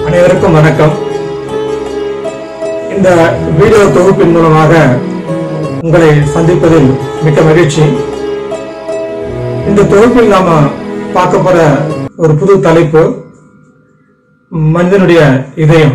அனைவருக்கும் வணக்கம் இந்த வீடியோ தொகுப்பின் மூலமாக உங்களை சந்திப்பதில் மிக்க மகிழ்ச்சி இந்த தொகுப்பில் நாம பார்க்க போற ஒரு புது தலைப்பு மனிதனுடைய இதயம்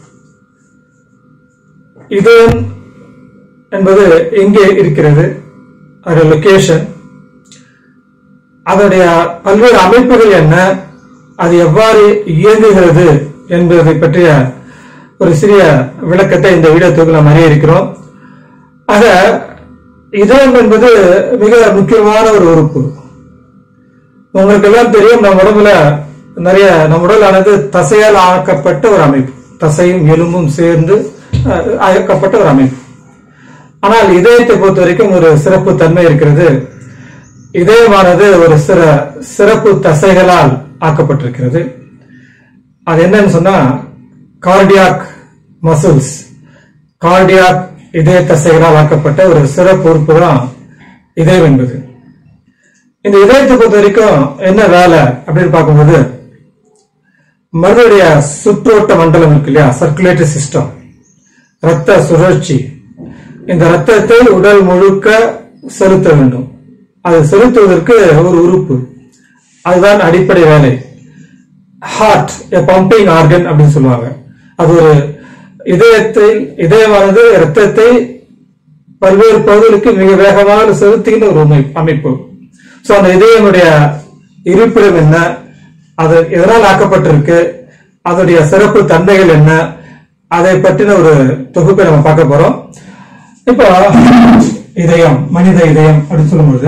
இதயம் என்பது எங்கே இருக்கிறது அதோட லொகேஷன் அதனுடைய பல்வேறு அமைப்புகள் என்ன அது எவ்வாறு இயங்குகிறது என்பதை பற்றிய ஒரு சிறிய விளக்கத்தை இந்த வீடியோ தொகுப்பில் நாம் அறிய இருக்கிறோம் ஆக இதயம் என்பது மிக முக்கியமான ஒரு உறுப்பு உங்களுக்கு எல்லாம் தெரியும் நம்ம உடம்புல நிறைய நம்ம உடலானது தசையால் ஆக்கப்பட்ட ஒரு அமைப்பு தசையும் எலும்பும் சேர்ந்து அஹ், ஆக்கப்பட்ட ஒரு அமைப்பு ஆனால் இதயத்தை பொறுத்த வரைக்கும் ஒரு சிறப்பு தன்மை இருக்கிறது இதயமானது ஒரு சிற சிறப்பு தசைகளால் ஆக்கப்பட்டிருக்கிறது அது என்னன்னு சொன்னா கார்டியாக் மசில்ஸ் கார்டியாக் இதய தசைகளால் ஆக்கப்பட்ட ஒரு சிறப்பு உறுப்பு தான் இதயம் என்பது இந்த இதயத்தை பொறுத்த வரைக்கும் என்ன வேலை அப்படின்னு பார்க்கும்போது மனிதனுடைய சுற்றோட்ட மண்டலம் இருக்கு இல்லையா சர்க்குலேட்டரி சிஸ்டம் ரத்த சுழற்சி இந்த ரத்தத்தை உடல் முழுக்க செலுத்த வேண்டும் அது செலுத்துவதற்கு ஒரு உறுப்பு அதுதான் அடிப்படை வேலை ஹார்ட் பம்பிங் ஆர்கன் அப்படின்னு சொல்லுவாங்க அது ஒரு இதயத்தை இதயமானது ரத்தத்தை பல்வேறு பகுதிகளுக்கு மிக வேகமாக செலுத்துகின்ற ஒரு உமை- அமைப்பு சோ அந்த இதயமுடைய இருப்பிடம் என்ன அது எதனால் ஆக்கப்பட்டிருக்கு அதனுடைய சிறப்பு தன்மைகள் என்ன அதை பற்றின ஒரு தொகுப்பை நம்ம பார்க்க போறோம் இப்போ இதயம் மனித இதயம் அப்படின்னு சொல்லும்போது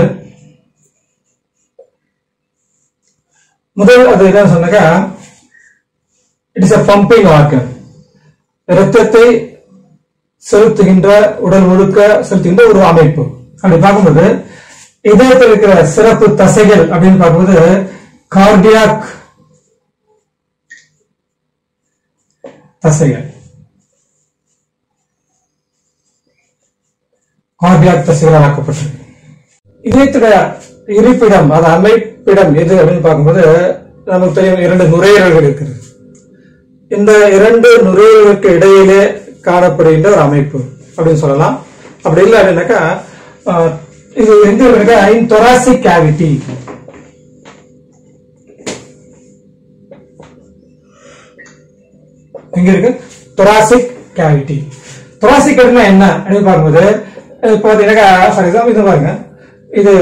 முதல் அது என்ன சொன்னாக்கா இட்ஸ் அ பம்பிங் ஆர்கன் இரத்தத்தை செலுத்துகின்ற உடல் முழுக்க செலுத்துகின்ற ஒரு அமைப்பு அப்படி பார்க்கும்போது இதயத்தில் இருக்கிற சிறப்பு தசைகள் அப்படின்னு பார்க்கும்போது கார்டியாக் தசைகள் கார்டியாக் தசைகளால் ஆக்கப்பட்டிருக்கு இதயத்துடைய இருப்பிடம் அது அமைப்பிடம் எது அப்படின்னு பார்க்கும்போது நமக்கு தெரியும் இரண்டு நுரையீரல்கள் இருக்கிறது இந்த இரண்டு நுரையீரலுக்கு இடையிலே காணப்படுகின்ற ஒரு அமைப்பு அப்படின்னு சொல்லலாம் அப்படி இல்லை அப்படின்னாக்கா ஆஹ், இது எங்க இருக்குனாக்கா இன் thoracic கேவிட்டி எங்க இருக்கு thoracic கேவிட்டி thoracic அப்படின்னா என்ன அப்படின்னு பார்க்கும்போது இது பாத்தீங்கன்னாக்கா ஃபார் எக்ஸாம்பிள் இது பாருங்க இது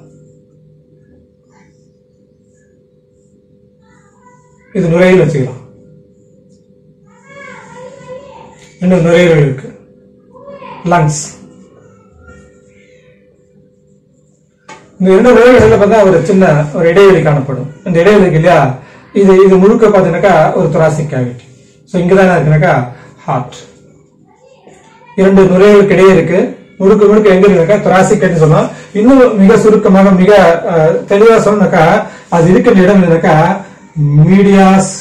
இது நுரையீரல் வச்சுக்கலாம் இன்னும் நுரையீரல் இருக்கு லங்ஸ் இந்த இரண்டு நுரையீரல்ல பார்த்தா ஒரு சின்ன ஒரு இடைவெளி காணப்படும் இந்த இடைவெளி இருக்கு இல்லையா இது இது முழுக்க பார்த்தீங்கன்னாக்கா ஒரு thoracic கேவிட்டி ஸோ இங்க தானே இருக்குனாக்கா ஹார்ட் இரண்டு நுரையீரலுக்கு இடையே இருக்கு முழுக்க முழுக்க எங்க இருக்குனாக்கா thoracic கேட்டு சொல்லலாம் இன்னும் மிக சுருக்கமாக மிக அஹ், தெளிவா சொன்னாக்கா அது இருக்கிற இடம் என்னக்கா மீடியாஸ்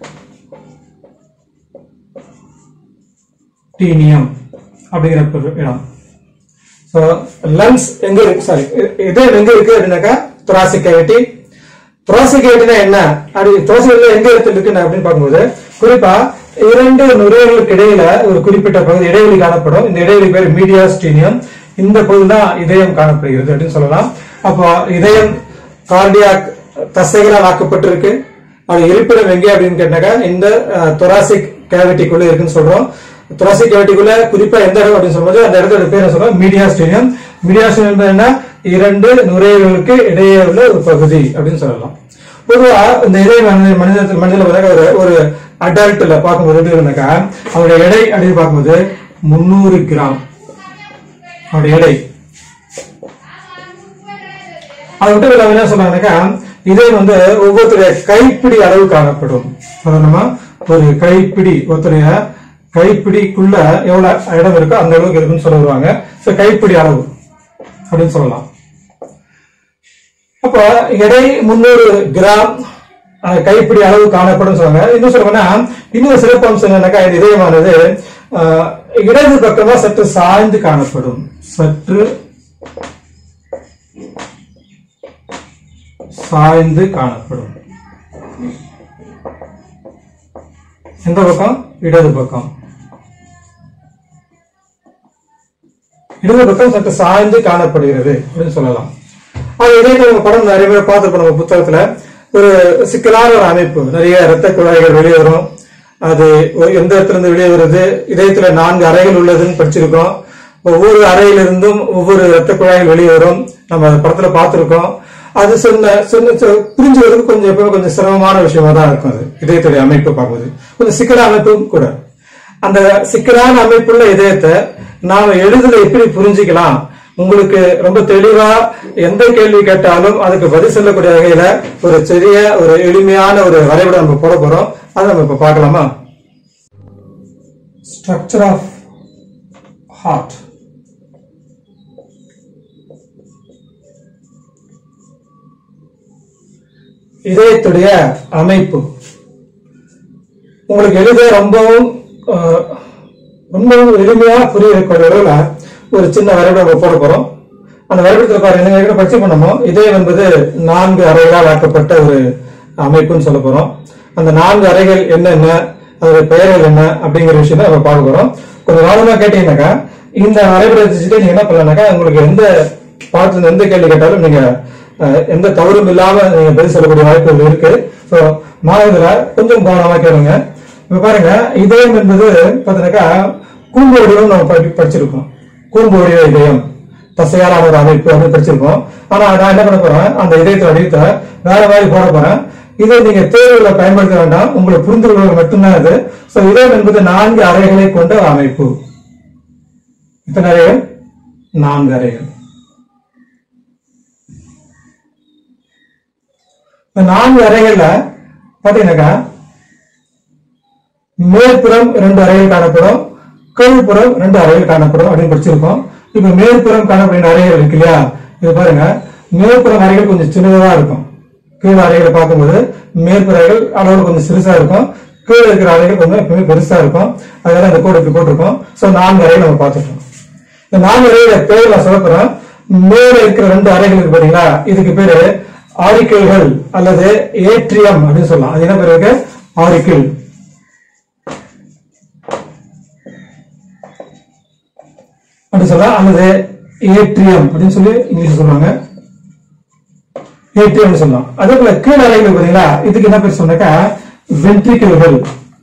டீனியம் அப்படிங்கிற ஒரு இடம் ஸோ லங்ஸ் எங்க இருக்கு சாரி இது எங்க இருக்கு அப்படின்னாக்கா thoracic cavity thoracic cavityனா என்ன அப்படி thoracic cavity எங்க இடத்துல இருக்கு அப்படின்னு பார்க்கும்போது குறிப்பா இரண்டு நுரையீரலுக்கு இடையில ஒரு குறிப்பிட்ட பகுதி இடைவெளி காணப்படும் இந்த இடைவெளி பேர் மீடியாஸ்டீனியம் இந்த பகுதி தான் இதயம் காணப்படுகிறது அப்படின்னு சொல்லலாம் அப்போ இதயம் கார்டியாக் தசைகளால் ஆக்கப்பட்டிருக்கு அது இருப்பிடம் எங்கே அப்படின்னு கேட்டாக்கா இந்த thoracic கேவிட்டிக்குள்ள இருக்குன்னு சொல்றோம் thoracic கேவிட்டிக்குள்ள குறிப்பா எந்த இடம் அப்படின்னு சொல்லும்போது அந்த இடத்தோட பேர் என்ன சொல்றோம் மீடியாஸ்டீனியம் மீடியாஸ்டீனியம் என்பது என்ன இரண்டு நுரையீரலுக்கு இடையே உள்ள ஒரு பகுதி அப்படின்னு சொல்லலாம் பொதுவா இந்த இதய மனித மனிதத்தில் மனிதனில் பார்த்தா ஒரு ஒரு அடல்ட்ல பார்க்கும்போது எப்படி இருந்தாக்கா அவருடைய எடை அப்படின்னு பார்க்கும்போது முந்நூறு கிராம் அவருடைய எடை அதை விட்டு இல்லாம என்ன சொன்னாங்கன்னாக்கா இதயம் வந்து ஒவ்வொருத்தருடைய கைப்பிடி அளவு காணப்படும் சாதாரணமா ஒரு கைப்பிடி ஒருத்தருடைய கைப்பிடிக்குள்ள எவ்வளவு இடம் இருக்கோ அந்த அளவுக்கு இருக்குன்னு சொல்ல வருவாங்க சோ கைப்பிடி அளவு அப்படின்னு சொல்லலாம் அப்போ எடை முந்நூறு கிராம் அந்த கைப்பிடி அளவு காணப்படும் சொல்லுவாங்க இன்னும் சொல்லணும்னா இன்னொரு சிறப்பு அம்சம் என்னன்னாக்கா இந்த இதயமானது ஆஹ், இடது பக்கமா சற்று சாய்ந்து காணப்படும் சற்று சாய்ந்து காணப்படும் எந்த பக்கம் இடது பக்கம் இடது பக்கம் சற்று சாய்ந்து காணப்படுகிறது அப்படின்னு சொல்லலாம் அது இதே நம்ம படம் நிறைய பேர் பார்த்துருப்போம் நம்ம புத்தகத்துல ஒரு சிக்கலான ஒரு அமைப்பு நிறைய இரத்த குழாய்கள் வெளியே வரும் அது ஒரு- எந்த இடத்துல இருந்து வெளியே வருது இதயத்துல நான்கு அறைகள் உள்ளதுன்னு படிச்சிருக்கோம் ஒவ்வொரு அறையிலிருந்தும் ஒவ்வொரு இரத்த குழாய்கள் வெளியே வரும் நம்ம அந்த படத்துல பார்த்திருக்கோம் அது சொன்ன சொன்ன சொ- புரிஞ்சு வரது கொஞ்சம் எப்பவுமே கொஞ்சம் சிரமமான விஷயமா தான் இருக்கும் அது இதயத்துடைய அமைப்பு பார்க்கும்போது கொஞ்சம் சிக்கலான அமைப்பும் கூட அந்த சிக்கலான அமைப்புள்ள இதயத்தை நாம எளிதில் எப்படி புரிஞ்சுக்கலாம் உங்களுக்கு ரொம்ப தெளிவா எந்த கேள்வி கேட்டாலும் அதுக்கு பதில் சொல்லக்கூடிய வகையில ஒரு சிறிய ஒரு எளிமையான ஒரு வரைபடம் நம்ம போட போறோம் அதை நம்ம இப்ப பார்க்கலாமா ஸ்ட்ரக்சர் ஆஃப் ஹார்ட் இதயத்துடைய அமைப்பு உங்களுக்கு எளிதா ரொம்பவும் அஹ், ரொம்பவும் எளிமையா புரியக்கூடிய அளவுல ஒரு சின்ன வரைபடம் நம்ம போட போறோம் அந்த வரைபடத்துல பாருங்க நீங்க ஏற்கனவே படிச்சு பண்ணமோ இதயம் என்பது நான்கு அறைகளால் ஆக்கப்பட்ட ஒரு அமைப்புன்னு சொல்ல போறோம் அந்த நான்கு அறைகள் என்னென்ன அதோட பெயர்கள் என்ன அப்படிங்கிற விஷயம் நம்ம பார்க்க போறோம் கொஞ்சம் கவனமா கேட்டீங்கன்னாக்கா இந்த வரைபடத்தை வச்சுட்டு நீங்க என்ன பண்ணலாம்னாக்கா உங்களுக்கு எந்த பாடத்துல எந்த கேள்வி கேட்டாலும் நீங்க அஹ், எந்த தவறும் இல்லாம நீங்க பதில் சொல்லக்கூடிய வாய்ப்புகள் இருக்கு ஸோ மாணவர்களை கொஞ்சம் கவனமா கேளுங்க இப்ப பாருங்க இதயம் என்பது பாத்தீங்கன்னாக்கா கூம்பு வடிவம் நம்ம படி- படிச்சிருக்கோம் கூம்பு வடிவ இதயம் தசையாலான ஒரு அமைப்பு அப்படின்னு படிச்சிருக்கோம் ஆனா நான் என்ன பண்ண போறேன் அந்த இதயத்தை வடிவத்தை வேற மாதிரி போட போறேன் இதை நீங்க தேர்வுல பயன்படுத்த வேண்டாம் உங்களுக்கு புரிந்து கொள்வது மட்டும்தான் இது சோ இதயம் என்பது நான்கு அறைகளை கொண்ட ஒரு அமைப்பு எத்தனை அறைகள் நான்கு அறைகள் இந்த நான்கு அறைகள்ல பாத்தீங்கன்னாக்கா மேற்புறம் ரெண்டு அறைகள் காணப்படும் கீழ்ப்புறம் ரெண்டு அறைகள் காணப்படும் அப்படின்னு படிச்சிருக்கோம் இப்ப மேற்புறம் காணப்படுகிற அறைகள் இருக்கு இல்லையா இது பாருங்க மேற்புறம் அறைகள் கொஞ்சம் சின்னதா இருக்கும் கீழ் அறைகளை பார்க்கும்போது மேற்புற அறைகள் அளவு கொஞ்சம் சிறுசா இருக்கும் கீழே இருக்கிற அறைகள் கொஞ்சம் எப்பவுமே பெருசா இருக்கும் அதனால அந்த கோடு இப்படி போட்டிருக்கோம் சோ நான்கு அறைகள் நம்ம பார்த்துட்டோம் இந்த நான்கு அறைகள பேர் நான் சொல்ல போறேன் மேல இருக்கிற ரெண்டு அறைகள் இருக்கு பாத்தீங்களா இதுக்கு பேரு ஆரிக்கல்கள் அல்லது ஏட்ரியம் அப்படின்னு சொல்லலாம் அது என்ன பேர் இருக்கு ஆரிக்கிள் அப்படி சொல்லலாம் அல்லது ஏட்ரியம் அப்படின்னு சொல்லி இங்கிலீஷ் சொல்லுவாங்க ஏட்ரியம் சொல்லலாம் அதே போல கீழ் அறைகள் பாத்தீங்களா இதுக்கு என்ன பேர் சொன்னாக்கா வென்ட்ரிக்கல்கள்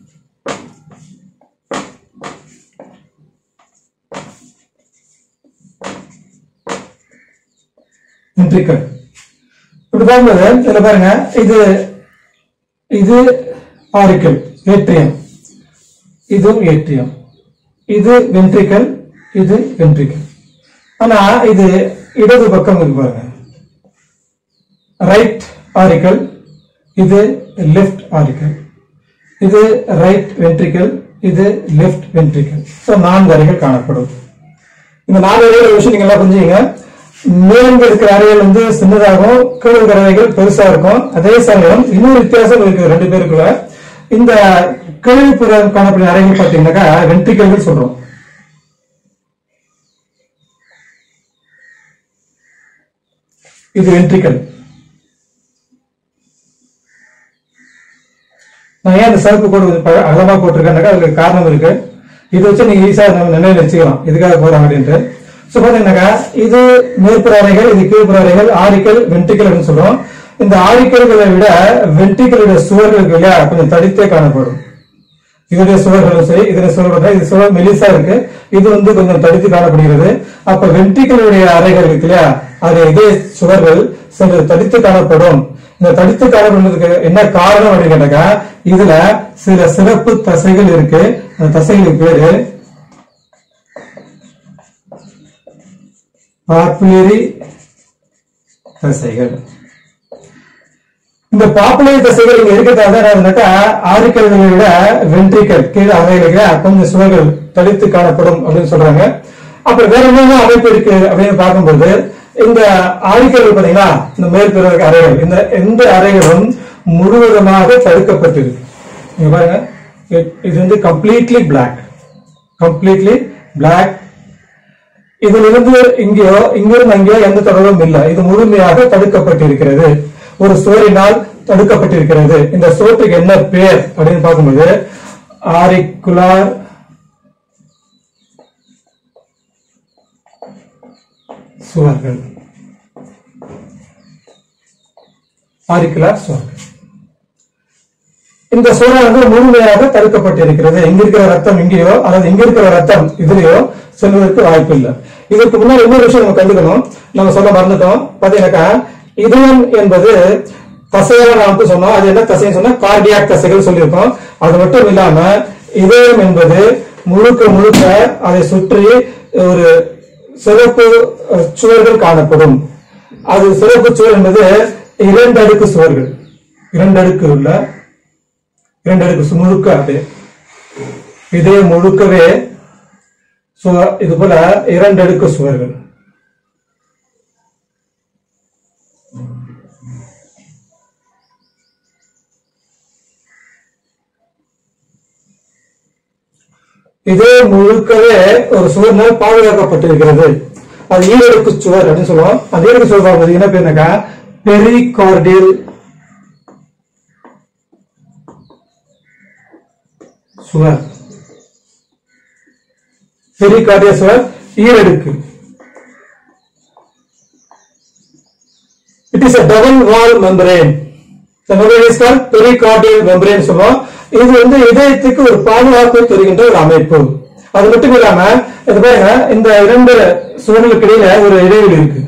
வென்ட்ரிக்கல் இப்படி பார்க்கும்போது இதுல பாருங்க இது இது ஆரிக்கல் ஏட்ரியம் இதுவும் ஏட்ரியம் இது வென்ட்ரிக்கல் இது வென்ட்ரிக்கல் ஆனா இது இடது பக்கம் இருக்கு பாருங்க ரைட் ஆரிக்கல் இது லெஃப்ட் ஆரிக்கல் இது ரைட் வென்ட்ரிக்கல் இது லெஃப்ட் வென்ட்ரிக்கல் ஸோ நான்கு அறைகள் காணப்படும் இந்த நாலு அறைகள் விஷயம் நீங்க எல்லாம் புரிஞ்சுங்க மேலுங்க இருக்கிற அறைகள் வந்து சின்னதாகவும் கீழே இருக்கிற அறைகள் பெருசா இருக்கும் அதே சமயம் இன்னொரு வித்தியாசம் இருக்கு ரெண்டு பேருக்குள்ள இந்த கீழ்ப்புறம் காணக்கூடிய அறைகள் பார்த்தீங்கன்னாக்கா வென்ட்ரிக்கல்கள் சொல்றோம் இது வென்ட்ரிக்கல் நான் ஏன் அந்த சிவப்பு கோடு கொஞ்சம் ப- அகலமா போட்டிருக்கேன்னாக்கா அதுக்கு காரணம் இருக்கு இதை வச்சு நீங்க ஈஸியா நம்ம நினைவு வச்சுக்கலாம் இதுக்காக போறோம் அப்படின்ட்டு சோ பாத்தீங்கன்னாக்கா இது மேற்புற அறைகள் இது கீழ்ப்புற அறைகள் ஆரிக்கல் வென்ட்ரிக்கல் அப்படின்னு சொல்றோம் இந்த ஆரிக்கல்களை விட வென்ட்ரிக்கலுடைய சுவர்கள் இருக்கு இல்லையா கொஞ்சம் தடித்தே காணப்படும் இதனுடைய சுவர்களும் சரி இதனுடைய சுவர்கள் இது சுவர் மெலிசா இருக்கு இது வந்து கொஞ்சம் தடித்து காணப்படுகிறது அப்ப வென்ட்ரிக்கலுடைய அறைகள் இருக்கு இல்லையா அது இதே சுவர்கள் சற்று தடித்து காணப்படும் இந்த தடித்து காணப்படுறதுக்கு என்ன காரணம் அப்படின்னு கேட்டாக்கா இதுல சில சிறப்பு தசைகள் இருக்கு அந்த தசைகளுக்கு பேரு பாப்புலரி தசைகள் இந்த பாப்புலர் தசைகள் இங்க இருக்கிறதால என்னன்னாக்கா ஆரிக்கல்களை விட வென்ட்ரிக்கல் கீழே அறைகளுக்கு கொஞ்சம் சுவர்கள் தடித்து காணப்படும் அப்படின்னு சொல்றாங்க அப்புறம் வேற என்ன அமைப்பு இருக்கு அப்படின்னு பார்க்கும்போது இந்த ஆரிக்கல் பாத்தீங்களா இந்த மேற்பிற அறைகள் இந்த எந்த அறைகளும் முழுவதுமாக தடுக்கப்பட்டிருக்கு நீங்க பாருங்க இது- இது வந்து கம்ப்ளீட்லி பிளாக் கம்ப்ளீட்லி பிளாக் இதிலிருந்து இங்கேயோ இங்கிருந்து அங்கேயோ எந்த தொடர்பும் இல்லை இது முழுமையாக தடுக்கப்பட்டிருக்கிறது ஒரு சுவரினால் தடுக்கப்பட்டிருக்கிறது இந்த சுவற்றுக்கு என்ன பேர் அப்படின்னு பார்க்கும்போது ஆரிக்குலார் சுவர்கள் ஆரிக்குலார் சுவர்கள் இந்த சூழல் வந்து முழுமையாக தடுக்கப்பட்டிருக்கிறது எங்க இருக்கிற ரத்தம் இங்கேயோ அல்லது இங்க இருக்கிற ரத்தம் இதுலயோ செல்வதற்கு வாய்ப்பு இல்லை இதற்கு முன்னாடி இன்னொரு விஷயம் நம்ம கண்டுக்கணும் நம்ம சொல்ல மறந்துட்டோம் பாத்தீங்கன்னாக்கா இதயம் என்பது தசையாக நமக்கு சொன்னோம் அது என்ன தசைன்னு சொன்னா கார்டியாக் தசைகள் சொல்லியிருக்கோம் அது மட்டும் இல்லாம இதயம் என்பது முழுக்க முழுக்க அதை சுற்றி ஒரு சிறப்பு அஹ், சுவர்கள் காணப்படும் அது சிறப்பு சுவர் என்பது இரண்டு அடுக்கு சுவர்கள் இரண்டு அடுக்கு உள்ள இரண்டு அடுக்கு சு- முழுக்க அது இதயம் முழுக்கவே சு- இது போல இரண்டு அடுக்கு சுவர்கள் இதே முழுக்கவே ஒரு சுவர்னால் பாதுகாக்கப்பட்டிருக்கிறது அது ஈரடுக்கு சுவர் அப்படின்னு சொல்லுவோம் அந்த ஈரடுக்கு சுவர் பார்க்கும்போது என்ன பேருனாக்கா பெரிகார்டியல் சுவர் பெரிகார்டியல் சுவர் ஈரடுக்கு it is a double wall membrane the membrane is called pericardial membrane சொல்லுவோம் இது வந்து இதயத்துக்கு ஒரு பாதுகாப்பு தருகின்ற ஒரு அமைப்பு அது மட்டும் இல்லாம இது பாருங்க இந்த இரண்டு சுவர்களுக்கு இடையில ஒரு இடைவெளி இருக்கு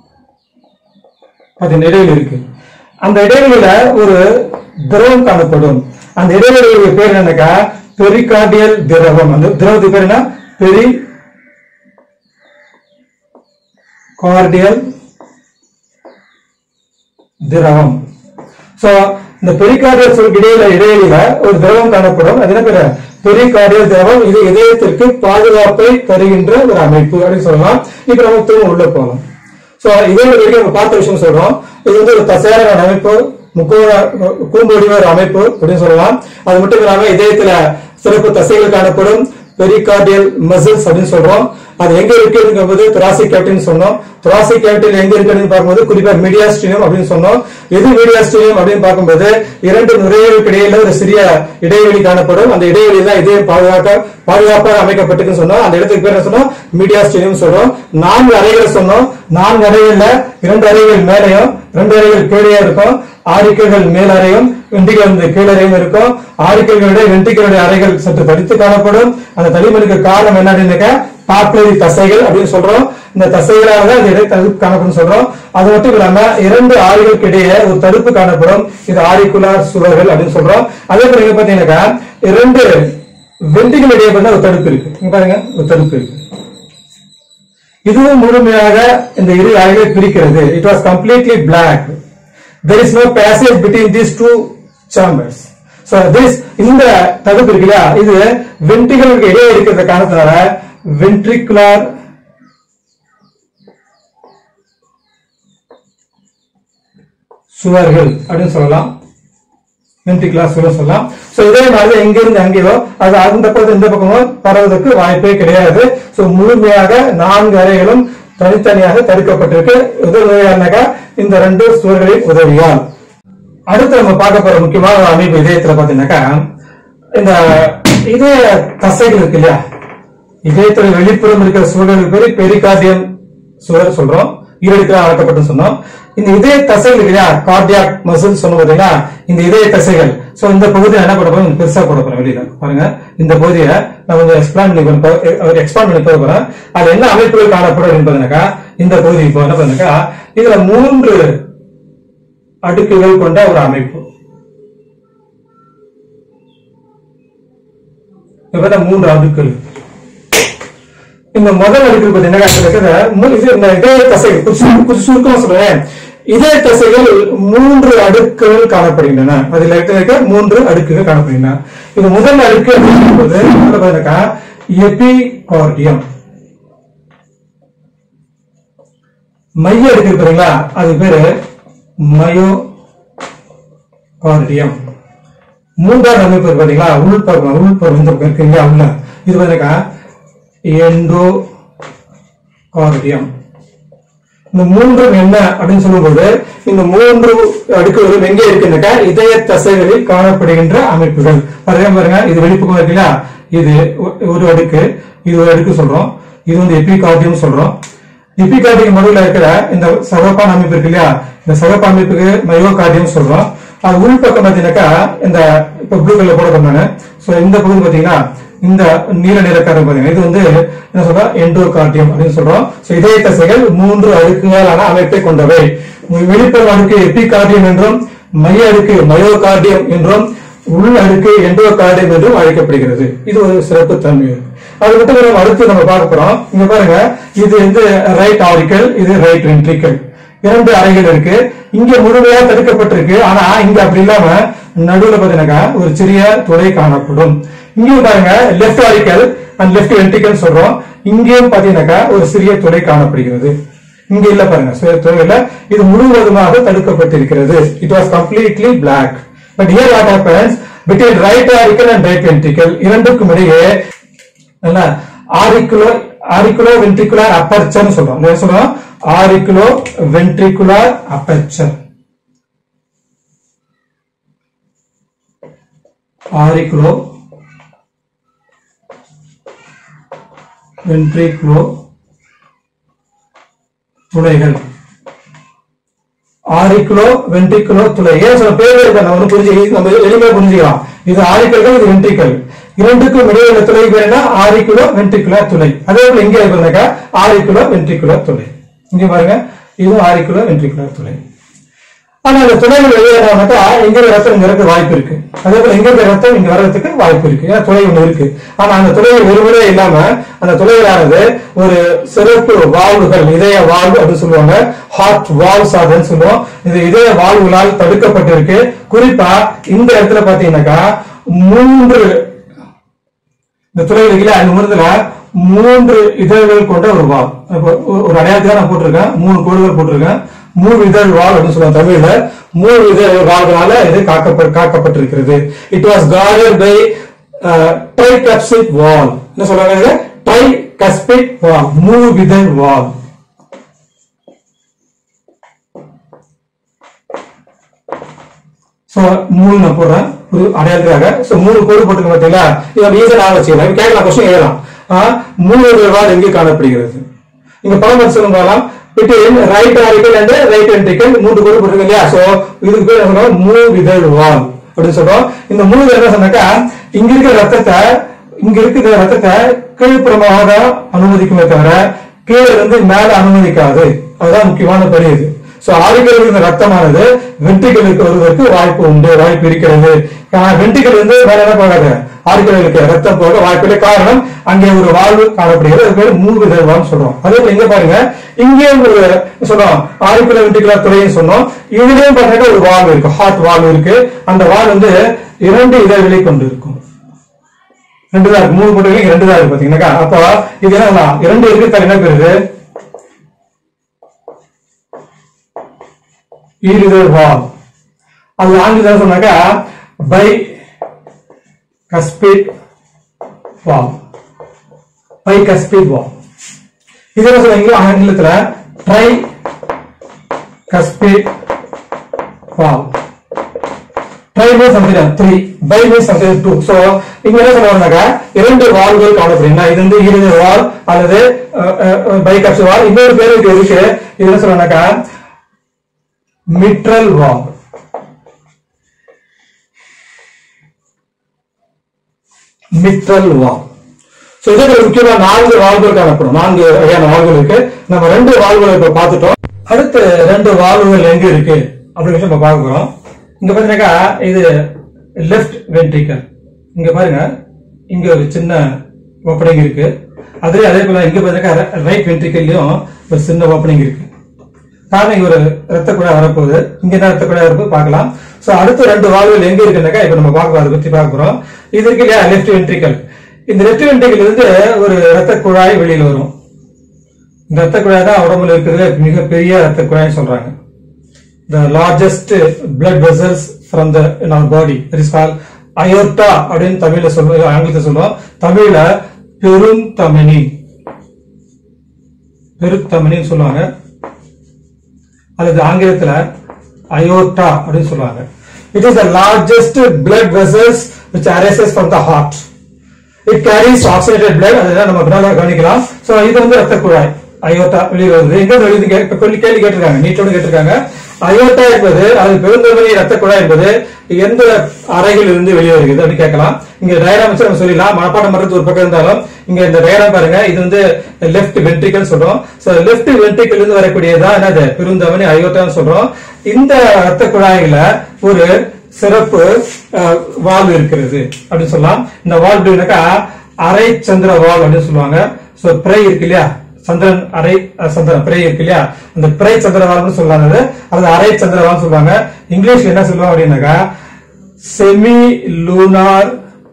அது இடைவெளி இருக்கு அந்த இடைவெளியில ஒரு திரவம் காணப்படும் அந்த இடைவெளியுடைய பேர் என்னக்கா பெரிகார்டியல் திரவம் அந்த திரவத்துக்கு பேர் என்ன பெரி கார்டியல் திரவம் சோ இந்த பெரிகார்டியல் சொல்லுக்கு இடையில இடையில ஒரு திரவம் காணப்படும் அது என்ன பேரு பெரிகார்டியல் திரவம் இது இதயத்திற்கு பாதுகாப்பை தருகின்ற ஒரு அமைப்பு அப்படின்னு சொல்லலாம் இப்ப நம்ம திரும்ப உள்ள போகலாம் சோ இதே வரைக்கும் நம்ம பார்த்த விஷயம் சொல்றோம் இது வந்து ஒரு தசையான ஒரு அமைப்பு முக்கோண கூம்பு வடிவ ஒரு அமைப்பு அப்படின்னு சொல்லலாம் அது மட்டும் இல்லாம இதயத்துல சிறப்பு தசைகள் காணப்படும் பெரிகார்டியல் மசில்ஸ் அப்படின்னு சொல்றோம் அது எங்க இருக்குங்கிறது thoracic cavity சொன்னோம் thoracic cavity எங்க இருக்குன்னு பார்க்கும்போது குறிப்பா மீடியாஸ்டினியம் அப்படின்னு சொன்னோம் எது மீடியாஸ்டினியம் அப்படின்னு பார்க்கும்போது இரண்டு நுரையீரலுக்கு இடையில ஒரு சிறிய இடைவெளி காணப்படும் அந்த இடைவெளி தான் இதயம் பாதுகாக்க பாதுகாப்பாக அமைக்கப்பட்டிருக்குன்னு சொன்னோம் அந்த இடத்துக்கு பேர் என்ன சொன்னோம் மீடியாஸ்டினியம் சொல்றோம் நான்கு அறைகள் சொன்னோம் நான்கு அறைகள்ல இரண்டு அறைகள் மேலையும் ரெண்டு அறைகள் கீழே இருக்கும் ஆரிக்கைகள் மேல் அறையும் வெண்டிகள் வந்து கீழறையும் இருக்கும் ஆரிக்கைகளுடைய வெண்டிகளுடைய அறைகள் சற்று தடித்து காணப்படும் அந்த தடிமனுக்கு காரணம் என்ன அப்படின்னாக்கா பாப்புலரி தசைகள் அப்படின்னு சொல்றோம் இந்த தசைகளால தான் இந்த இடை தடுப்பு காணப்படும் சொல்றோம் அது மட்டும் இல்லாம இரண்டு ஆறுகளுக்கு இடையே ஒரு தடுப்பு காணப்படும் இது ஆரிக்குலார் சுவர்கள் அப்படின்னு சொல்றோம் அதே போல இங்க பாத்தீங்கன்னாக்கா இரண்டு வெண்டிகள் இடையே பார்த்தா ஒரு தடுப்பு இருக்கு இங்க பாருங்க ஒரு தடுப்பு இருக்கு இதுவும் முழுமையாக இந்த இரு அறைகளை பிரிக்கிறது it was completely block there is no passage between these two chambers so this இந்த தடுப்பு இருக்கு இல்லையா இது வென்ட்ரிகளுக்கு இடையே இருக்கிற காரணத்தினால வென்ட்ரிகுலர் சுவர்கள் அப்படின்னு சொல்லலாம் வென்ட்ரிகுலர் சுவர் சொல்லலாம் சோ இதே மாதிரி எங்க இருந்து அங்கேயோ அது அந்த பக்கத்து இந்த பக்கமோ பரவதற்கு வாய்ப்பே கிடையாது சோ முழுமையாக நான்கு அறைகளும் தனித்தனியாக தடுக்கப்பட்டிருக்கு உதவியானாக்கா இந்த ரெண்டு சுவர்களின் உதவியால் அடுத்து நம்ம பார்க்க போற முக்கியமான ஒரு அமைப்பு இதயத்துல பாத்தீங்கன்னாக்கா இந்த இதய தசைகள் இருக்கு இல்லையா இதயத்துல வெளிப்புறம் இருக்கிற சுவர்களுக்கு பேரு பெரிகார்டியம் சுவர் சொல்றோம் ஈரடுக்கிற அழைக்கப்பட்டு சொன்னோம் இந்த இதய தசைகள் இருக்கு இல்லையா கார்டியாக் மசில் சொன்ன பாத்தீங்கன்னா இந்த இதய தசைகள் சோ இந்த பகுதியை என்ன பண்ண போறோம் பெருசா போட போறோம் வெளியில பாருங்க இந்த பகுதியை நான் கொஞ்சம் எக்ஸ்பிளான் பண்ணி எக்ஸ்பாண்ட் பண்ணி போக போறேன் அதுல என்ன அமைப்புகள் காணப்படும் அப்படின்னு பாத்தீங்கன்னாக்கா இந்த பகுதி இப்போ என்ன பண்ணுங்க இதுல மூன்று அடுக்குகள் கொண்ட ஒரு அமைப்பு இப்ப பார்த்தா மூன்று அடுக்குகள் இந்த முதல் அடுக்கு பாத்தீங்கன்னா இதுல இருக்கிற மு- இது இந்த இதய தசைகள் கொஞ்சம் கொஞ்சம் சுருக்கமா சொல்றேன் இதய தசைகள் மூன்று அடுக்குகள் காணப்படுகின்றன அதில் இருக்க மூன்று அடுக்குகள் காணப்படுகின்றன இது முதல் அடுக்கு அப்படிங்கும்போது இதுல பாத்தீங்கன்னாக்கா எபிகார்டியம் மைய அடுக்கு இருக்கு பாத்தீங்களா அது பேரு மயோ கார்டியம் மூன்றாவது அமைப்பு இருக்கு பாத்தீங்களா உள்பருவம் உள்பருவம் இந்த பக்கம் இருக்கு இல்லையா உள்ள இது பாத்தீங்கன்னா எண்டோ கார்டியம் இந்த மூன்றும் என்ன அப்படின்னு சொல்லும்போது இந்த மூன்று அடுக்குகளும் எங்கே இருக்குன்னாக்கா இதய தசைகளில் காணப்படுகின்ற அமைப்புகள் பாருங்க பாருங்க இது வெளிப்பக்கம் இருக்கு இல்லையா இது ஒ- ஒரு அடுக்கு இது ஒரு அடுக்கு சொல்றோம் இது வந்து எபிகார்டியம் சொல்றோம் எபிகார்டியம் நடுவில் இருக்கிற இந்த சகப்பான அமைப்பு இருக்கு இல்லையா இந்த சகப்ப அமைப்புக்கு மயோகார்டியம் சொல்றோம் அது உள்பக்கம் பாத்தீங்கன்னாக்கா இந்த இப்ப ப்ளூ கலர் போட பண்ணாங்க சோ இந்த பகுதி பாத்தீங்கன்னா இந்த நீல நிறக்காரம் பாத்தீங்கன்னா இது வந்து என்ன சொல்றோம் எண்டோகார்டியம் அப்படின்னு சொல்றோம் சோ இதய தசைகள் மூன்று அடுக்குகளான அமைப்பை கொண்டவை வெளிப்புற அடுக்கு எபிகார்டியம் என்றும் மைய அடுக்கு மயோகார்டியம் என்றும் உள் அடுக்கு எண்டோகார்டியம் என்றும் அழைக்கப்படுகிறது இது ஒரு சிறப்பு தன்மை அது மட்டும் இல்லாம அடுத்து நம்ம பார்க்க போறோம் இங்க பாருங்க இது வந்து ரைட் ஆரிக்கல் இது ரைட் வென்ட்ரிக்கல் இரண்டு அறைகள் இருக்கு இங்க முழுமையா தடுக்கப்பட்டிருக்கு ஆனா இங்க அப்படி இல்லாம நடுவுல பாத்தீங்கன்னாக்கா ஒரு சிறிய துளை காணப்படும் இங்கேயும் பாருங்க left auricle and left ventricle சொல்றோம் இங்கேயும் பாத்தீங்கன்னாக்கா ஒரு சிறிய துளை காணப்படுகிறது இங்க இல்ல பாருங்க சிறிய துளை இல்ல இது முழுவதுமாக தடுக்கப்பட்டிருக்கிறது it was completely block but here what happens between right auricle and right ventricle இரண்டுக்கும் இடையே என்ன ஆரிக்குலோ ஆரிக்குலோ வென்ட்ரிகுலர் அப்பர்ச்சர் சொல்றோம் என்ன சொல்றோம் ஆரிக்குலோ வென்ட்ரிகுலர் அப்பர்ச்சர் ஆரிக்குலோ வென்ட்ரிகுலோ துளைகள் ஆரிக்குலோ வென்ட்ரிக்குலோ துளை ஏன் சொல்ல பேர் இருக்கு நம்ம வந்து புரிஞ்சு நம்ம எளிமையா புரிஞ்சுக்கலாம் இது ஆரிக்கல்கள் இது வென்ட்ரிக்கல் இரண்டுக்கும் இடையே உள்ள துளை பேர் என்ன ஆரிக்குலோ வென்ட்ரிகுலோ துளை அதே போல இங்க இருக்கிறதுனாக்கா ஆரிக்குலோ வென்ட்ரிகுலோ துளை இங்க பாருங்க இதுவும் ஆரிக்குலோ வென்ட்ரிகுலோ துளை ஆனா அந்த துளைகள் வெளியேறாமட்டா எங்க ரத்தம் இங்க இருக்க வாய்ப்பு இருக்கு அதே போல எங்க இருக்க ரத்தம் இங்க வர்றதுக்கு வாய்ப்பு இருக்கு ஏன்னா துளை ஒண்ணு இருக்கு ஆனா அந்த துளைகள் ஒருவரே இல்லாம அந்த துளைகளானது ஒரு சிறப்பு வாழ்வுகள் இதய வாழ்வு அப்படின்னு சொல்லுவாங்க ஹார்ட் வால்ஸ் அதுன்னு சொல்லுவோம் இது இதய வாழ்வுகளால் தடுக்கப்பட்டிருக்கு குறிப்பா இந்த இடத்துல பாத்தீங்கன்னாக்கா மூன்று இந்த துறையில் இருக்குல்ல அந்த மூணுல மூன்று இதழ்கள் கொண்ட ஒரு வால் இப்போ ஒரு- ஒரு அடையாளத்துக்காக நான் போட்டிருக்கேன் மூணு கோடுகள் போட்டிருக்கேன் மூணு இதழ் வால் அப்படின்னு சொல்லுவாங்க தமிழ்ல மூணு இதழ் வாள்களால இது காக்கப்ப காக்கப்பட்டிருக்கிறது it was guarded by tricuspid valve என்ன சொல்றாங்க ட்ரை கஸ்பிட் வால் மூணு இதழ் வால் சோ மூணு நான் போடுறேன் ஒரு அடையாளத்துக்காக சோ மூணு கோடு போட்டுக்க பார்த்தீங்களா இது நம்ம ஈஸியா நான் வச்சுக்கலாம் கேட்கலாம் கொஸ்டின் எழுதலாம் ஆ, மூணு வால் எங்கே காணப்படுகிறது இங்க படம் சொல்லுங்க பார்க்கலாம் between right auricle and right ventricle மூன்று கோடு போட்டுருங்க இல்லையா சோ இதுக்கு பேர் என்ன சொல்றோம் மூ விதழ் வால் அப்படின்னு சொல்றோம் இந்த மூணு என்ன சொன்னாக்கா இங்க இருக்கிற ரத்தத்தை இங்க இருக்கிற ரத்தத்தை கீழ்ப்புறமாக தான் அனுமதிக்குமே தவிர கீழே இருந்து மேல அனுமதிக்காது அதுதான் முக்கியமான பணி இது சோ ஆரிக்கல் இருந்த ரத்தமானது வென்ட்ரிகளுக்கு வருவதற்கு வாய்ப்பு உண்டு வாய்ப்பு இருக்கிறது வென்ட்ரிகள் வந்து வேற என்ன போகாது ஆரிக்கலுக்கு ரத்தம் போக வாய்ப்பில்லை காரணம் அங்கே ஒரு வாழ்வு காணப்படுகிறது அது பேர் மூவித வாழ்வு சொல்றோம் அதே போல இங்க பாருங்க இங்கேயும் ஒரு சொல்றோம் ஆரிக்குல வென்ட்ரிகுலர் துறைன்னு சொன்னோம் இதுலயும் பாத்தீங்கன்னா ஒரு வால்வு இருக்கு ஹார்ட் வால்வு இருக்கு அந்த வால் வந்து இரண்டு இதழ்களை கொண்டு இருக்கும் ரெண்டு தான் இருக்கு மூணு போட்டுகளும் ரெண்டு தான் இருக்கு பாத்தீங்கன்னாக்கா அப்போ இது என்ன இரண்டு இருக்கு தர என்ன பேரு ஈரிதழ் வால் அது ஆங்கிலம் சொன்னாக்கா பை கஸ்பிட் வால் பை கஸ்பிட் வால் இது என்ன சொல்லுவீங்க ஆங்கிலத்துல tricuspid valve tri means something three bi means something two so இங்க என்ன சொல்லுவாங்கன்னாக்கா இரண்டு வால்கள் காணப்படுறீங்க இது வந்து ஈரித வால் அல்லது பை கப்ஸ் வால் இன்னொரு பேர் இருக்கு இருக்கு இது என்ன சொல்லுவாங்கன்னாக்கா மிட்ரல் வால் மிட்ரல் வால் சோ இதுல முக்கியமா நான்கு வால்கள் காணப்படும் நான்கு வகையான வால்கள் இருக்கு நம்ம ரெண்டு வால்களை இப்ப பார்த்துட்டோம் அடுத்து ரெண்டு வால்வுகள் எங்க இருக்கு அப்படின்னு நம்ம பார்க்க போறோம் இங்க பாத்தீங்கன்னாக்கா இது லெஃப்ட் வென்ட்ரிக்கல் இங்க பாருங்க இங்க ஒரு சின்ன ஓப்பனிங் இருக்கு அதே அதே போல இங்க பாத்தீங்கன்னா ரைட் வென்ட்ரிக்கல்லையும் ஒரு சின்ன ஓப்பனிங் இருக்கு காரணம் இங்க ஒரு ரத்த குழாய் வரப்போகுது இங்க என்ன ரத்த குழாய் வரப்போகுது பார்க்கலாம் சோ அடுத்த ரெண்டு வால்வுகள் எங்க இருக்குன்னாக்கா இப்ப நம்ம பார்க்க அதை பத்தி பார்க்க போறோம் இது இருக்கு இல்லையா லெஃப்ட் வென்ட்ரிக்கல் இந்த லெஃப்ட் வென்ட்ரிக்கல் இருந்து ஒரு ரத்த குழாய் வெளியில வரும் இந்த ரத்த குழாய் தான் உடம்புல இருக்கிறதுல மிகப்பெரிய ரத்த குழாய் சொல்றாங்க the largest blood vessels from the in our body that is called aorta அப்படின்னு தமிழ்ல சொல்லுவோம் ஆங்கிலத்துல சொல்லுவோம் தமிழ்ல பெருந்தமனி பெருத்தமனின்னு சொல்லுவாங்க அல்லது ஆங்கிலத்துல அயோட்டா அப்படின்னு சொல்லுவாங்க it is the largest blood vessels which arises from the heart it carries oxygenated blood அதெல்லாம் நம்ம பின்னால கவனிக்கலாம் சோ இது வந்து ரத்த குழாய் அயோட்டா வெளியே வருது எங்க வெளியே கே- இப்ப கேள்வி கேள்வி கேட்டிருக்காங்க நீட்டோடு கேட்டிருக்காங்க அயோட்டா என்பது அது பெருந்தவனி ரத்த குழாய் என்பது எந்த அறையில் இருந்து வெளியே வருகிறது அப்படின்னு கேட்கலாம் இங்க டயராம் வச்சு நம்ம சொல்லிடலாம் மனப்பாடம் பண்றது ஒரு பக்கம் இருந்தாலும் இங்க இந்த டயராம் பாருங்க இது வந்து லெஃப்ட் வென்ட்ரிக்கல் சொல்றோம் சோ லெஃப்ட் வென்ட்ரிக்கல் இருந்து வரக்கூடியதான் என்னது பெருந்தவனி அயோட்டான்னு சொல்றோம் இந்த ரத்த குழாயில ஒரு சிறப்பு வால்வு இருக்கிறது அப்படின்னு சொல்லலாம் இந்த வால்வு எப்படின்னாக்கா அரை சந்திர வால் அப்படின்னு சொல்லுவாங்க சோ பிறை இருக்கு இல்லையா சந்திரன் அரை அஹ், சந்திரன் பிறை இருக்கு இல்லையா அந்த பிறை சந்திர வால்னு சொல்லுவாங்க அது. அது அரை சந்திர வால் சொல்லுவாங்க இங்கிலீஷ்ல என்ன சொல்லுவாங்க அப்படின்னாக்கா செமி லூனார்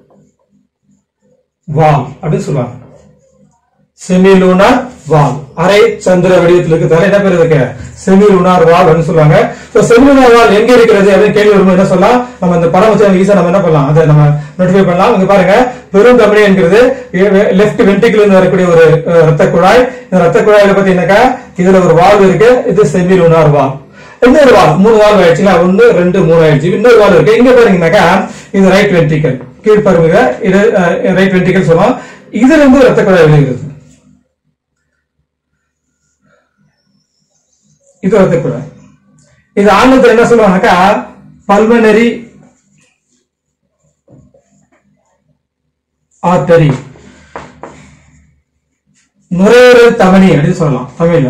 வால் அப்படின்னு சொல்லுவாங்க செமி லூனார் வால் அரை சந்திர வடிவத்தில் இருக்கிறதால என்ன பேர் இருக்கு செமி லூனார் வால் அப்படின்னு சொல்லுவாங்க சோ செமி லூனார் வால் எங்க இருக்கிறது அப்படின்னு கேள்வி வரும்போது என்ன சொல்லலாம் நம்ம இந்த படம் வச்சு ஈஸியா நம்ம என்ன பண்ணலாம் அதை நம்ம நோட்டிஃபை பண்ணலாம் இங்க பாருங்க பெருந்தமிழ் என்கிறது லெஃப்ட் வென்ட்ரிக்கிள் இருந்து வரக்கூடிய ஒரு அஹ், ரத்த குழாய் இந்த ரத்த குழாயில பாத்தீங்கன்னாக்கா இதுல ஒரு வால்வு இருக்கு இது செமி லூனார் வால் இன்னொரு வால் மூணு வால் ஆயிடுச்சுல ஒன்னு ரெண்டு மூணு ஆயிடுச்சு இன்னொரு வால் இருக்கு இங்க பாருங்கன்னாக்கா இது ரைட் வென்ட்ரிக்கல் கீழ் பாருங்க இது ரைட் வென்ட்ரிக்கல் சொல்லுவோம் இதுல இருந்து ரத்த குழாய் வெளியிடுது இது ரத்த குழாய் இது ஆங்கிலத்தில் என்ன சொல்லுவாங்கன்னாக்கா பல்மனரி ஆர்டரி நுரையீரல் தமனி அப்படின்னு சொல்லலாம் தமிழ்ல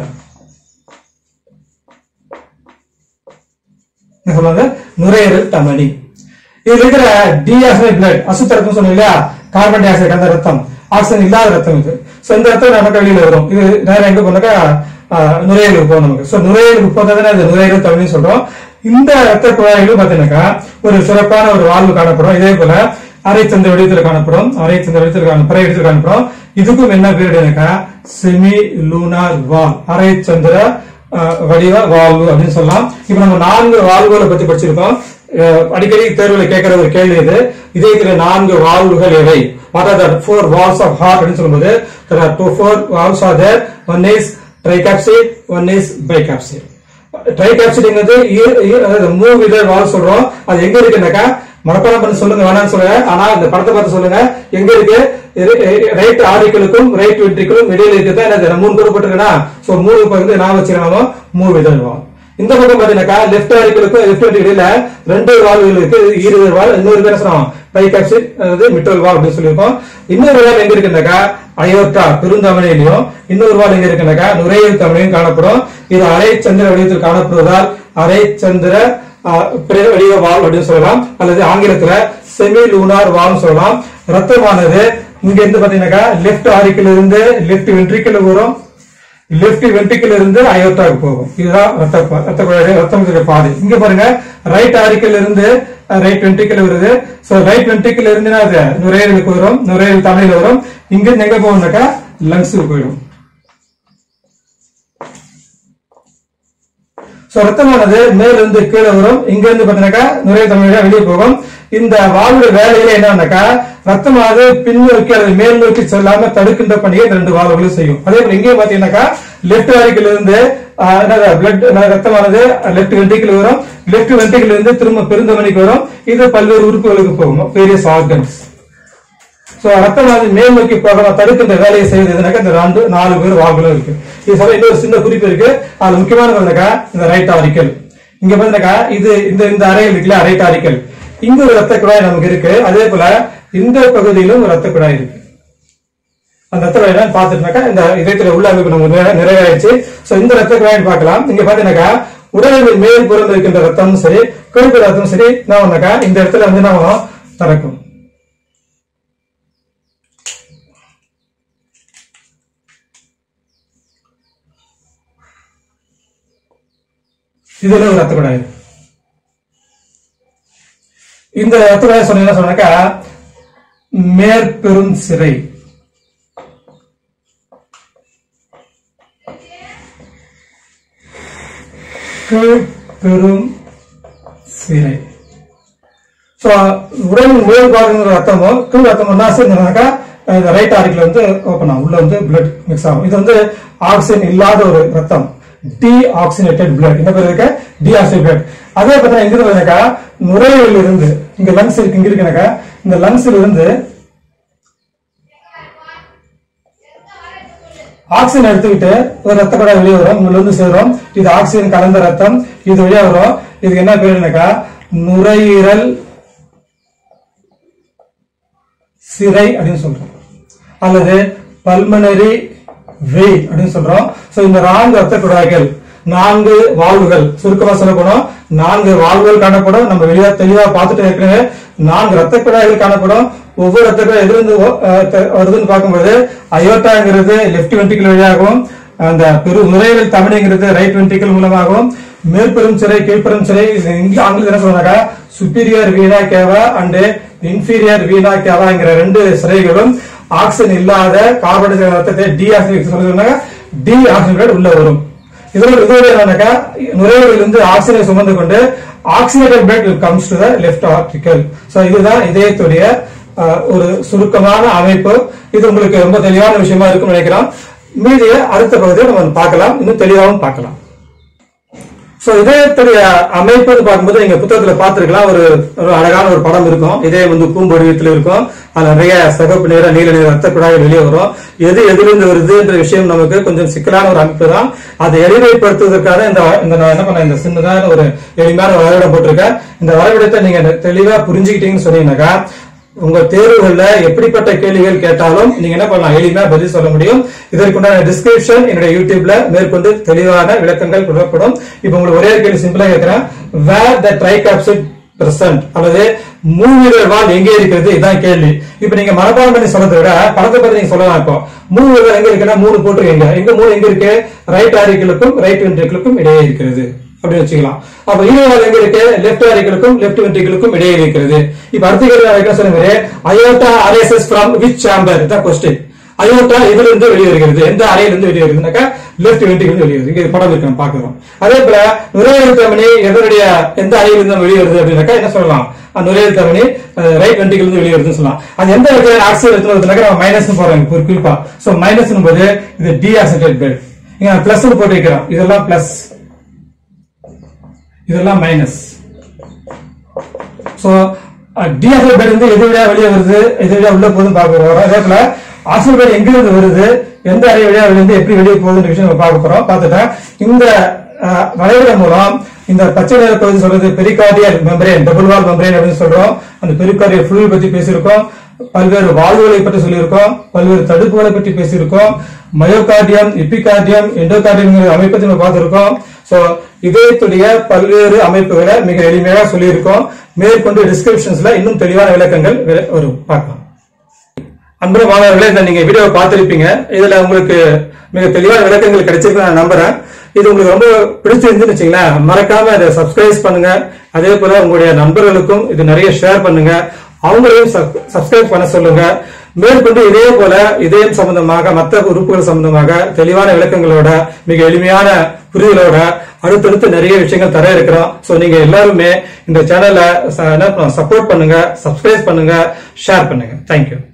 என்ன சொல்லுவாங்க நுரையீரல் தமனி இதுல இருக்கிற டிஆக்சைடு பிளட் அசுத்த ரத்தம் சொன்னோம் இல்லையா கார்பன் டை ஆக்சைடு அந்த ரத்தம் ஆக்சிஜன் இல்லாத ரத்தம் இது சோ இந்த ரத்தம் நமக்கு வெளியில வரும் இது நேரம் எங்க போனாக்கா ஆஹ், நுரையீரலுக்கு போகும் நமக்கு சோ நுரையீரலுக்கு போனதானே அது நுரையீரல் தமனின்னு சொல்றோம் இந்த ரத்த குழாயிலும் பாத்தீங்கன்னாக்கா ஒரு சிறப்பான ஒரு வாழ்வு காணப்படும் இதே போல அரை சந்திர வடிவத்தில் காணப்படும் அரை சந்திர வடிவத்தில் காண பிற வடிவத்தில் காணப்படும் இதுக்கும் என்ன பேர் அப்படின்னாக்கா செமி லூனார் வால் அரை சந்திர அஹ், வடிவ வாழ்வு அப்படின்னு சொல்லலாம் இப்ப நம்ம நான்கு வாழ்வுகளை பத்தி படிச்சிருக்கோம் அஹ், அடிக்கடி தேர்வுல கேட்கிற ஒரு கேள்வி இது இதயத்துல நான்கு வாழ்வுகள் எவை what are the four valves of heart அப்படின்னு சொல்லும்போது there are two four valves are there one is tricapsid one is bicapsid ட்ரைகாப்சிட்ங்கிறது அதாவது மூவ் விதர் வால் சொல்றோம் அது எங்க இருக்குன்னாக்கா மனப்பாடம் பண்ணி சொல்லுங்க வேணாம்னு சொல்லுங்க ஆனா இந்த படத்தை பார்த்து சொல்லுங்க எங்க இருக்கு ரைட் ஆரிக்கலுக்கும் ரைட் வென்ட்ரிக்கலும் இடையில இருக்குதா என்ன மூணு கொடுப்பட்டிருக்கா சோ மூணு பகுதி நான் வச்சிருக்கோம் மூவ் விதர் வால் இந்த பக்கம் பாத்தீங்கன்னாக்கா லெஃப்ட் ஆரிக்கலுக்கும் லெஃப்ட் வென்ட்ரிக்கல ரெண்டு வால்வுகள் இருக்கு ஈரல் வால் இன்னொரு பேர் சொல்லுவோம் ட்ரைகாப்சிட் அதாவது மிட்டல் வால் அப்படின்னு சொல்லியிருக்கோம் இன்னொரு வால் எங்க இருக்குன்னாக்கா அயோட்டா பெருந்தமனையிலையும் இன்னொரு வால் எங்க இருக்குன்னாக்கா நுரையீரல் தமிழையும் காணப்படும் இது அரை சந்திர வடிவத்தில் காணப்படுவதால் அரை சந்திர ஆஹ், பிற வடிவ வால் அப்படின்னு சொல்லலாம் அல்லது ஆங்கிலத்துல செமி லூனார் வால்னு சொல்லலாம் ரத்தமானது இங்க இருந்து பாத்தீங்கன்னாக்கா லெஃப்ட் ஆரிக்கில் இருந்து லெஃப்ட் வென்ட்ரிக்கல் வரும் லெஃப்ட் வென்ட்ரிக்கல் இருந்து அயோட்டாவுக்கு போகும் இதுதான் ரத்த பா- ரத்த குழாய் ரத்தம் பாதை இங்க பாருங்க ரைட் ஆரிக்கல் இருந்து ரைட் வென்ட்ரிக்கல் வருது சோ ரைட் வென்ட்ரிக்கல் இருந்து அது நுரையீரலுக்கு வரும் நுரையீரல் தமிழ்ல வரும் இங்க இருந்து எங்க போகும்னாக்கா லங்ஸுக்கு போயிடும் சோ ரத்தமானது மேல இருந்து கீழே வரும் இங்க இருந்து பாத்தீங்கன்னாக்கா நுரைய தமிழக வெளியே போகும் இந்த வாழ்வு வேலையில என்னன்னாக்கா ரத்தமானது பின்னோக்கி அல்லது மேல் நோக்கி செல்லாம தடுக்கின்ற பணியை இந்த ரெண்டு வாழ்வுகளும் செய்யும் அதே போல இங்கேயும் பாத்தீங்கன்னாக்கா லெஃப்ட் ஆரிக்கில் இருந்து பிளட் ரத்தமானது லெஃப்ட் வென்ட்ரிக்கிள் வரும் லெஃப்ட் வென்ட்ரிக்கிள் இருந்து திரும்ப பெருந்தமணிக்கு வரும் இது பல்வேறு உறுப்புகளுக்கு போகும் வேரியஸ் ஆர்கன்ஸ் சோ ரத்தமானது மேல் நோக்கி போகாம தடுக்கின்ற வேலையை செய்வது எதுனாக்கா இந்த ரெண்டு நாலு பேர் வால்வுகளும் இருக்கு இது சொல்ல இன்னொரு சின்ன குறிப்பு இருக்கு அதுல முக்கியமான என்னக்கா இந்த ரைட் ஆரிக்கல் இங்க பாத்தீங்கன்னாக்கா இது இந்த இந்த அறையில் இருக்குல்ல ரைட் ஆரிக்கல் இங்க ஒரு ரத்த குழாய் நமக்கு இருக்கு அதே போல இந்த பகுதியிலும் ஒரு ரத்த குழாய் இருக்கு அந்த ரத்த குழாய் பாத்துட்டுனாக்கா இந்த இதயத்துல உள்ள அமைப்பு நமக்கு நிறைவே- நிறைவேறிச்சு சோ இந்த ரத்த குழாய் பார்க்கலாம் இங்க பாத்தீங்கன்னாக்கா உடலின் மேல் புறம் இருக்கின்ற ரத்தமும் சரி கழுப்பு ரத்தமும் சரி நான் ஒன்னாக்கா இந்த இடத்துல வந்து நாம திறக்கும் இதுல ஒரு ரத்த குழாய் இருக்கு. இந்த ரத்த குழாய் சொன்னீங்கன்னா சொன்னாக்கா மேற்பெரும் சிறை கீழ்பெரும் சிறை சோ உடல் மேல் பாகங்கிற ரத்தமும் கீழ் ரத்தம் ஒன்னா சேர்ந்தனாக்கா இந்த ரைட் ஆரிக்கில் வந்து ஓப்பன் ஆகும் உள்ள வந்து பிளட் மிக்ஸ் ஆகும் இது வந்து ஆக்சிஜன் இல்லாத ஒரு ரத்தம் டி ஆக்சினேட்டட் பிளட் என்ன பேர் இருக்க டி ஆக்சினேட்டட் பிளட் அதே பார்த்தா எங்க இருந்தாக்கா நுரையீரல் இருந்து இங்க லங்ஸ் இருக்கு இங்க இருக்குனாக்கா இந்த லங்ஸ்ல இருந்து ஆக்சிஜன் எடுத்துக்கிட்டு ஒரு ரத்த குழாய் வெளியே வரும் உள்ள இருந்து சேரும் இது ஆக்சிஜன் கலந்த ரத்தம் இது வழியா வரும் இதுக்கு என்ன பேருனாக்கா நுரையீரல் சிரை அப்படின்னு சொல்றோம் அல்லது பல்மனரி வெய் அப்படின்னு சொல்றோம் சோ இந்த நான்கு ரத்த குழாய்கள் நான்கு வாழ்வுகள் சுருக்கமா சொல்ல போனோம் நான்கு வாழ்வுகள் காணப்படும் நம்ம வெளியா தெளிவா பார்த்துட்டு ஏற்கனவே நான்கு ரத்த குழாய்கள் காணப்படும் ஒவ்வொரு ரத்த குழாய் எதிலிருந்து ஓ- அஹ் த- வருதுன்னு பார்க்கும்போது அயோட்டாங்கிறது லெஃப்ட் வென்ட்ரிக்கல் வழியாகவும் அந்த பெரு நுரையீரல் தமனிங்கிறது ரைட் வென்ட்ரிக்கல் மூலமாகவும் மேற்பெரும் சிறை கீழ்பெரும் சிறை இது இங்க ஆங்கிலத்தில் என்ன சொல்றாங்க சுப்பீரியர் வீணா கேவா அண்ட் இன்ஃபீரியர் வீணா கேவாங்கிற ரெண்டு சிறைகளும் ஆக்சிஜன் இல்லாத கார்பன் டை ரத்தத்தை டி ஆக்சிஜன் சொல்றாங்க டி ஆக்சிஜன் உள்ள வரும் இதோட இதோட என்னன்னாக்கா நுரையீரலில் இருந்து ஆக்சிஜனை சுமந்து கொண்டு oxygenated blood comes to the left auricle so இதுதான் இதயத்துடைய அஹ், ஒரு சுருக்கமான அமைப்பு இது உங்களுக்கு ரொம்ப தெளிவான விஷயமா இருக்கும்னு நினைக்கிறோம் மீதிய அடுத்த பகுதியை நம்ம பார்க்கலாம் இன்னும் தெளிவாகவும் பார்க்கலாம் சோ இதயத்துடைய அமைப்புன்னு பார்க்கும்போது நீங்க புத்தகத்துல பார்த்திருக்கலாம் ஒரு ஒரு அழகான ஒரு படம் இருக்கும் இதயம் வந்து பூம்பொடியத்துல இருக்கும் அது நிறைய சிகப்பு நிற நீல நிற ரத்த குழாய்கள் வெளியே வரும் எது எதிலிருந்து வருதுன்ற விஷயம் நமக்கு கொஞ்சம் சிக்கலான ஒரு அமைப்பு தான் அதை எளிமைப்படுத்துவதற்காக இந்த இந்த நான் என்ன பண்ண இந்த சின்னதான ஒரு எளிமையான ஒரு வரைபடம் போட்டிருக்கேன் இந்த வரைபடத்தை நீங்க தெளிவா புரிஞ்சுக்கிட்டீங்கன்னு சொன்னீங்கன்னாக்கா உங்க தேர்வுகள்ல எப்படிப்பட்ட கேள்விகள் கேட்டாலும் நீங்க என்ன பண்ணலாம் எளிமையா பதில் சொல்ல முடியும் இதற்குண்டான டிஸ்கிரிப்ஷன் என்னுடைய யூடியூப்ல மேற்கொண்டு தெளிவான விளக்கங்கள் கொடுக்கப்படும் இப்ப உங்களுக்கு ஒரே ஒரு கேள்வி சிம்பிளா கேட்கிறேன் வேர் த ட்ரைகாப்சிட் பிரசன்ட் அல்லது மூவிரல் வால் எங்கே இருக்கிறது இதான் கேள்வி இப்ப நீங்க மனப்பாடம் பண்ணி சொல்றதை விட படத்தை பத்தி நீங்க சொல்லலாம் இப்போ மூவிரல் எங்க இருக்குன்னா மூணு போட்டுருக்கீங்க எங்க மூணு எங்க இருக்கு ரைட் ஆரிகளுக்கும் ரைட் வென்ட்ரிகளுக்கும் இடையே இருக்கிறது அப்படின்னு வச்சுக்கலாம் அப்ப ஈரோடு எங்க இருக்கு லெஃப்ட் ஆரிகளுக்கும் லெஃப்ட் வென்ட்ரிகளுக்கும் இடையே இருக்கிறது இப்ப அடுத்த கேள்வி நான் வைக்க சொன்ன aorta arises from which chamber தான் கொஸ்டின் அயோட்டா இதுல இருந்து வெளியேறுகிறது எந்த அறையிலிருந்து வெளியேறுதுனாக்கா லெஃப்ட் வென்ட்ரிகள் வெளியேறுது இங்க படம் இருக்கு நம்ம பார்க்கிறோம் அதே போல நுரையீரல் தமனி எதனுடைய எந்த அறையிலிருந்து வெளியேறுது அப்படின்னாக்கா என்ன சொல்லலாம் அந்த நுரையீரல் தமனி ரைட் வென்ட்ரிகள் இருந்து வெளியேறுதுன்னு சொல்லலாம் அது எந்த வகையான ஆக்சிஜன் எடுத்து வருதுனாக்கா நம்ம மைனஸ் போறோம் ஒரு குறிப்பா சோ மைனஸ் போது இது டி ஆக்சிடேட் பெட் இங்க பிளஸ் போட்டு வைக்கிறோம் இதெல்லாம் பிளஸ் இதெல்லாம் மைனஸ் சோ டிஆக்சைடு பேட் வந்து எது வழியா வெளியே வருது எது வழியா உள்ள போகுதுன்னு பார்க்க போறோம் அதே போல ஆக்சிஜன் பேட் எங்க இருந்து வருது எந்த அறை வழியா வந்து எப்படி வெளியே போகுதுன்ற விஷயம் நம்ம பார்க்க போறோம் பார்த்துட்டேன் இந்த அஹ், வரைபடம் மூலம் இந்த பச்சை நிற பகுதி சொல்றது pericardial membrane double wall membrane அப்படின்னு சொல்றோம் அந்த பெரிகார்டியல் fluid பத்தி பேசியிருக்கோம் பல்வேறு வாழ்வுகளை பற்றி சொல்லியிருக்கோம் பல்வேறு தடுப்புகளை பற்றி பேசியிருக்கோம் மயோகார்டியம் எபிகார்டியம் எண்டோகார்டியம் அமைப்பை பத்தி நம்ம பார்த்திருக்கோம் சோ இதயத்துடைய பல்வேறு அமைப்புகளை மிக எளிமையாக சொல்லியிருக்கோம் மேற்கொண்டு டிஸ்கிரிப்ஷன்ஸ்ல இன்னும் தெளிவான விளக்கங்கள் வி- வரும் பார்க்கலாம் அன்பு மாணவர்களே இந்த நீங்க வீடியோ பார்த்திருப்பீங்க இதுல உங்களுக்கு மிக தெளிவான விளக்கங்கள் கிடைச்சிருக்கு நான் நம்புறேன் இது உங்களுக்கு ரொம்ப பிடிச்சிருந்துன்னு வச்சுங்களேன் மறக்காம இதை சப்ஸ்கிரைப் பண்ணுங்க அதே போல உங்களுடைய நண்பர்களுக்கும் இது நிறைய ஷேர் பண்ணுங்க அவங்களையும் சப்ஸ்கிரைப் பண்ண சொல்லுங்க மேற்கொண்டு இதே போல இதயம் சம்பந்தமாக மற்ற உறுப்புகள் சம்பந்தமாக தெளிவான விளக்கங்களோட மிக எளிமையான புரிதலோட அடுத்தடுத்து நிறைய விஷயங்கள் தர இருக்கிறோம் சோ நீங்க எல்லாருமே இந்த சேனலை சப்போர்ட் பண்ணுங்க சப்ஸ்கிரைப் பண்ணுங்க ஷேர் பண்ணுங்க தேங்க்யூ